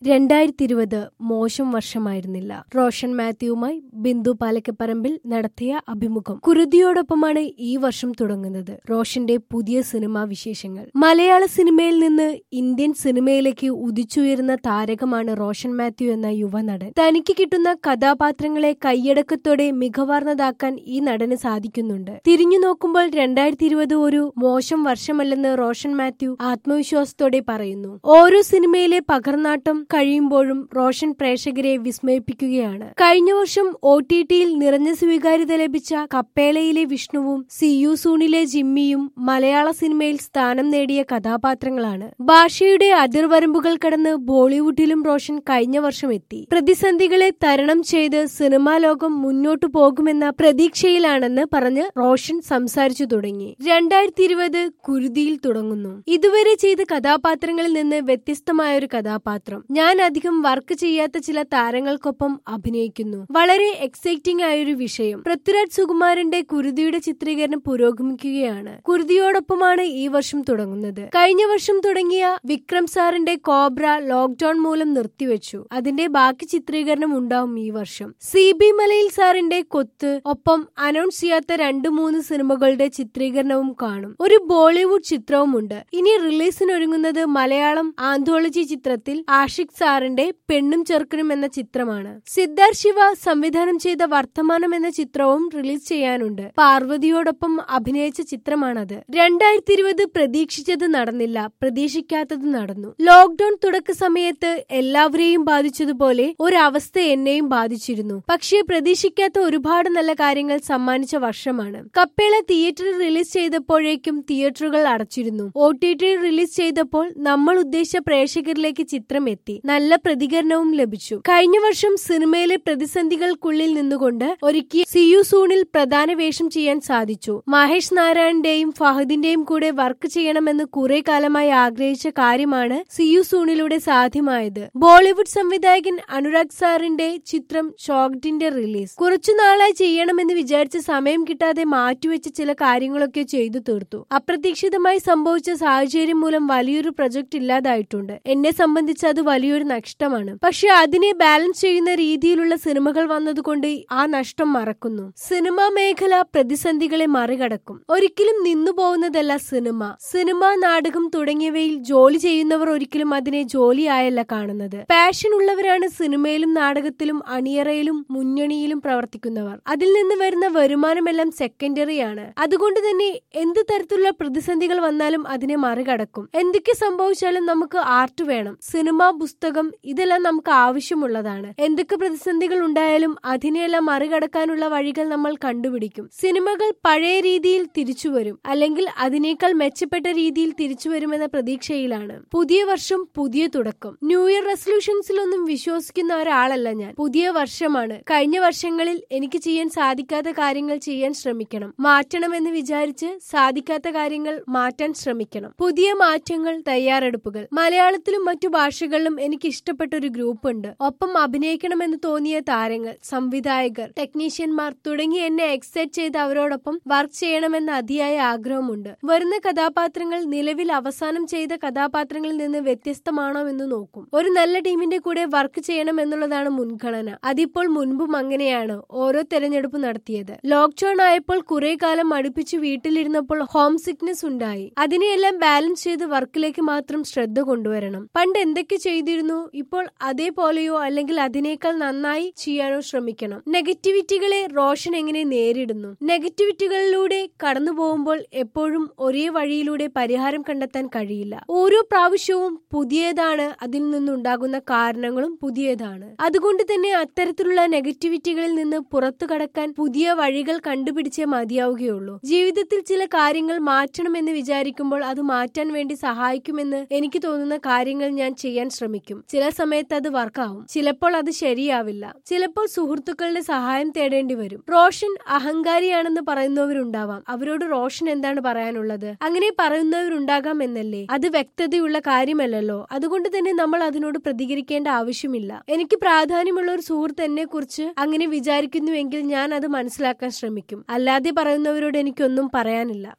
രണ്ടായിരത്തി ഇരുപത് മോശം വർഷമായിരുന്നില്ല റോഷൻ മാത്യുവുമായി ബിന്ദു പാലക്കപ്പറമ്പിൽ നടത്തിയ അഭിമുഖം കുരുതിയോടൊപ്പമാണ് ഈ വർഷം തുടങ്ങുന്നത് റോഷന്റെ പുതിയ സിനിമാ വിശേഷങ്ങൾ മലയാള സിനിമയിൽ നിന്ന് ഇന്ത്യൻ സിനിമയിലേക്ക് ഉദിച്ചുയരുന്ന താരകമാണ് റോഷൻ മാത്യു എന്ന യുവനടൻ തനിക്ക് കിട്ടുന്ന കഥാപാത്രങ്ങളെ കൈയടക്കത്തോടെ മികവാർന്നതാക്കാൻ ഈ നടന് സാധിക്കുന്നുണ്ട് തിരിഞ്ഞു നോക്കുമ്പോൾ രണ്ടായിരത്തി ഇരുപത് ഒരു മോശം വർഷമല്ലെന്ന് റോഷൻ മാത്യു ആത്മവിശ്വാസത്തോടെ പറയുന്നു ഓരോ സിനിമയിലെ പകർന്നാട്ടം കഴിയുമ്പോഴും റോഷൻ പ്രേക്ഷകരെ വിസ്മയിപ്പിക്കുകയാണ് കഴിഞ്ഞ വർഷം ഒ ടി ടിയിൽ നിറഞ്ഞ സ്വീകാര്യത ലഭിച്ച കപ്പേളയിലെ വിഷ്ണുവും സിയു സൂണിലെ ജിമ്മിയും മലയാള സിനിമയിൽ സ്ഥാനം നേടിയ കഥാപാത്രങ്ങളാണ് ഭാഷയുടെ അതിർവരമ്പുകൾ കടന്ന് ബോളിവുഡിലും റോഷൻ കഴിഞ്ഞ വർഷം എത്തി പ്രതിസന്ധികളെ തരണം ചെയ്ത് സിനിമാ ലോകം മുന്നോട്ടു പോകുമെന്ന പ്രതീക്ഷയിലാണെന്ന് പറഞ്ഞ് റോഷൻ സംസാരിച്ചു തുടങ്ങി രണ്ടായിരത്തി ഇരുപത് കുരുതിയിൽ തുടങ്ങുന്നു ഇതുവരെ ചെയ്ത കഥാപാത്രങ്ങളിൽ നിന്ന് വ്യത്യസ്തമായ ഒരു കഥാപാത്രം ഞാൻ അധികം വർക്ക് ചെയ്യാത്ത ചില താരങ്ങൾക്കൊപ്പം അഭിനയിക്കുന്നു വളരെ എക്സൈറ്റിംഗ് ആയൊരു വിഷയം പൃഥ്വിരാജ് സുകുമാരന്റെ കുരുതിയുടെ ചിത്രീകരണം പുരോഗമിക്കുകയാണ് കുരുതിയോടൊപ്പമാണ് ഈ വർഷം തുടങ്ങുന്നത് കഴിഞ്ഞ വർഷം തുടങ്ങിയ വിക്രം സാറിന്റെ കോബ്ര ലോക്ക്ഡൌൺ മൂലം നിർത്തിവെച്ചു അതിന്റെ ബാക്കി ചിത്രീകരണം ഉണ്ടാവും ഈ വർഷം സി ബി മലയിൽ സാറിന്റെ കൊത്ത് ഒപ്പം അനൗൺസ് ചെയ്യാത്ത രണ്ടു മൂന്ന് സിനിമകളുടെ ചിത്രീകരണവും കാണും ഒരു ബോളിവുഡ് ചിത്രവുമുണ്ട് ഇനി റിലീസിനൊരുങ്ങുന്നത് മലയാളം ആന്തോളജി ചിത്രത്തിൽ ആഷിഖ് സാറിന്റെ പെണ്ണും ചെറുക്കനും എന്ന ചിത്രമാണ് സിദ്ധാർത്ഥ് ശിവ സംവിധാനം ചെയ്ത വർത്തമാനം എന്ന ചിത്രവും റിലീസ് ചെയ്യാനുണ്ട് പാർവതിയോടൊപ്പം അഭിനയിച്ച ചിത്രമാണത് രണ്ടായിരത്തി ഇരുപത് പ്രതീക്ഷിച്ചത് നടന്നില്ല പ്രതീക്ഷിക്കാത്തത് നടന്നു ലോക്ക്ഡൌൺ തുടക്ക സമയത്ത് എല്ലാവരെയും ബാധിച്ചതുപോലെ ഒരവസ്ഥ എന്നെയും ബാധിച്ചിരുന്നു പക്ഷേ പ്രതീക്ഷിക്കാത്ത ഒരുപാട് നല്ല കാര്യങ്ങൾ സമ്മാനിച്ച വർഷമാണ് കപ്പേള തിയേറ്ററിൽ റിലീസ് ചെയ്തപ്പോഴേക്കും തിയേറ്ററുകൾ അടച്ചിരുന്നു ഒ ടി ടി റിലീസ് ചെയ്തപ്പോൾ നമ്മൾ ഉദ്ദേശിച്ച പ്രേക്ഷകരിലേക്ക് ചിത്രം എത്തി നല്ല പ്രതികരണവും ലഭിച്ചു കഴിഞ്ഞ വർഷം സിനിമയിലെ പ്രതിസന്ധികൾക്കുള്ളിൽ നിന്നുകൊണ്ട് ഒരുക്കിയ സിയു സൂണിൽ പ്രധാന വേഷം ചെയ്യാൻ സാധിച്ചു മഹേഷ് നാരായണന്റെയും ഫഹദിന്റെയും കൂടെ വർക്ക് ചെയ്യണമെന്ന് കുറെ കാലമായി ആഗ്രഹിച്ച കാര്യമാണ് സിയു സൂണിലൂടെ സാധ്യമായത് ബോളിവുഡ് സംവിധായകൻ അനുരാഗ് സാറിന്റെ ചിത്രം ഷോക്ഡിന്റെ റിലീസ് കുറച്ചു നാളായി ചെയ്യണമെന്ന് വിചാരിച്ച സമയം കിട്ടാതെ മാറ്റിവെച്ച ചില കാര്യങ്ങളൊക്കെ ചെയ്തു തീർത്തു അപ്രതീക്ഷിതമായി സംഭവിച്ച സാഹചര്യം മൂലം വലിയൊരു പ്രൊജക്ട് ഇല്ലാതായിട്ടുണ്ട് എന്നെ സംബന്ധിച്ച് അത് വലിയൊരു നഷ്ടമാണ് പക്ഷെ അതിനെ ബാലൻസ് ചെയ്യുന്ന രീതിയിലുള്ള സിനിമകൾ വന്നതുകൊണ്ട് ആ നഷ്ടം മറക്കുന്നു സിനിമാ മേഖല പ്രതിസന്ധികളെ മറികടക്കും ഒരിക്കലും നിന്നു പോകുന്നതല്ല സിനിമ സിനിമ നാടകം തുടങ്ങിയവയിൽ ജോലി ചെയ്യുന്നവർ ഒരിക്കലും അതിനെ ജോലിയായല്ല കാണുന്നത് പാഷൻ ഉള്ളവരാണ് സിനിമയിലും നാടകത്തിലും അണിയറയിലും മുന്നണിയിലും പ്രവർത്തിക്കുന്നവർ അതിൽ നിന്ന് വരുന്ന വരുമാനമെല്ലാം സെക്കൻഡറി ആണ് അതുകൊണ്ട് തന്നെ എന്ത് തരത്തിലുള്ള പ്രതിസന്ധികൾ വന്നാലും അതിനെ മറികടക്കും എന്തൊക്കെ സംഭവിച്ചാലും നമുക്ക് ആർട്ട് വേണം സിനിമ പുസ്തകം ഇതെല്ലാം നമുക്ക് ആവശ്യമുള്ളതാണ് എന്തൊക്കെ പ്രതിസന്ധികൾ ഉണ്ടായാലും അതിനെയെല്ലാം മറികടക്കാനുള്ള വഴികൾ നമ്മൾ കണ്ടുപിടിക്കും സിനിമകൾ പഴയ രീതിയിൽ തിരിച്ചു വരും അല്ലെങ്കിൽ അതിനേക്കാൾ മെച്ചപ്പെട്ട രീതിയിൽ തിരിച്ചു വരുമെന്ന പ്രതീക്ഷയിലാണ് പുതിയ വർഷം പുതിയ തുടക്കം ന്യൂ ഇയർ റെസൊല്യൂഷൻസിലൊന്നും വിശ്വസിക്കുന്ന ഒരാളല്ല ഞാൻ പുതിയ വർഷമാണ് കഴിഞ്ഞ വർഷങ്ങളിൽ എനിക്ക് ചെയ്യാൻ സാധിക്കാത്ത കാര്യങ്ങൾ ചെയ്യാൻ ശ്രമിക്കണം മാറ്റണമെന്ന് വിചാരിച്ച് സാധിക്കാത്ത കാര്യങ്ങൾ മാറ്റാൻ ശ്രമിക്കണം പുതിയ മാറ്റങ്ങൾ തയ്യാറെടുപ്പുകൾ മലയാളത്തിലും മറ്റു ഭാഷകളിലും എനിക്ക് ഇഷ്ടപ്പെട്ട ഒരു ഗ്രൂപ്പ് ഉണ്ട് ഒപ്പം അഭിനയിക്കണമെന്ന് തോന്നിയ താരങ്ങൾ സംവിധായകർ ടെക്നീഷ്യന്മാർ തുടങ്ങി എന്നെ എക്സൈറ്റ് ചെയ്ത് അവരോടൊപ്പം വർക്ക് ചെയ്യണമെന്ന അതിയായ ആഗ്രഹമുണ്ട് വരുന്ന കഥാപാത്രങ്ങൾ നിലവിൽ അവസാനം ചെയ്ത കഥാപാത്രങ്ങളിൽ നിന്ന് വ്യത്യസ്തമാണോ എന്ന് നോക്കും ഒരു നല്ല ടീമിന്റെ കൂടെ വർക്ക് ചെയ്യണം എന്നുള്ളതാണ് മുൻഗണന അതിപ്പോൾ മുൻപും അങ്ങനെയാണ് ഓരോ തെരഞ്ഞെടുപ്പ് നടത്തിയത് ലോക്ക്ഡൌൺ ആയപ്പോൾ കുറെ കാലം അടുപ്പിച്ച് വീട്ടിലിരുന്നപ്പോൾ ഹോം സിക്നെസ് ഉണ്ടായി അതിനെയെല്ലാം ബാലൻസ് ചെയ്ത് വർക്കിലേക്ക് മാത്രം ശ്രദ്ധ കൊണ്ടുവരണം പണ്ട് എന്തൊക്കെ ചെയ്തിരുന്നു ഇപ്പോൾ അതേപോലെയോ അല്ലെങ്കിൽ അതിനേക്കാൾ നന്നായി ചെയ്യാനോ ശ്രമിക്കണം നെഗറ്റിവിറ്റികളെ റോഷൻ എങ്ങനെ നേരിടുന്നു നെഗറ്റിവിറ്റികളിലൂടെ കടന്നു പോകുമ്പോൾ എപ്പോഴും ഒരേ വഴിയിലൂടെ പരിഹാരം കണ്ടെത്താൻ കഴിയില്ല ഓരോ പ്രാവശ്യവും പുതിയതാണ് അതിൽ നിന്നുണ്ടാകുന്ന കാരണങ്ങളും പുതിയതാണ് അതുകൊണ്ട് തന്നെ അത്തരത്തിലുള്ള നെഗറ്റിവിറ്റികളിൽ നിന്ന് പുറത്തു കടക്കാൻ പുതിയ വഴികൾ കണ്ടുപിടിച്ചേ മതിയാവുകയുള്ളൂ ജീവിതത്തിൽ ചില കാര്യങ്ങൾ മാറ്റണമെന്ന് വിചാരിക്കുമ്പോൾ അത് മാറ്റാൻ വേണ്ടി സഹായിക്കുമെന്ന് എനിക്ക് തോന്നുന്ന കാര്യങ്ങൾ ഞാൻ ചെയ്യാൻ ശ്രമിക്കും ചില സമയത്ത് അത് വർക്കാവും ചിലപ്പോൾ അത് ശരിയാവില്ല ചിലപ്പോൾ സുഹൃത്തുക്കളുടെ സഹായം തേടേണ്ടി വരും റോഷൻ അഹങ്കാരിയാണെന്ന് പറയുന്നവരുണ്ടാവാം അവരോട് റോഷൻ എന്താണ് പറയാനുള്ളത് അങ്ങനെ പറയുന്നവരുണ്ടാകാം എന്നല്ലേ അത് വ്യക്തതയുള്ള കാര്യമല്ലല്ലോ അതുകൊണ്ട് തന്നെ നമ്മൾ അതിനോട് പ്രതികരിക്കേണ്ട ആവശ്യമില്ല എനിക്ക് പ്രാധാന്യമുള്ള ഒരു സുഹൃത്ത് എന്നെ കുറിച്ച് അങ്ങനെ വിചാരിക്കുന്നുവെങ്കിൽ ഞാൻ അത് മനസ്സിലാക്കാൻ ശ്രമിക്കും അല്ലാതെ പറയുന്നവരോട് എനിക്കൊന്നും പറയാനില്ല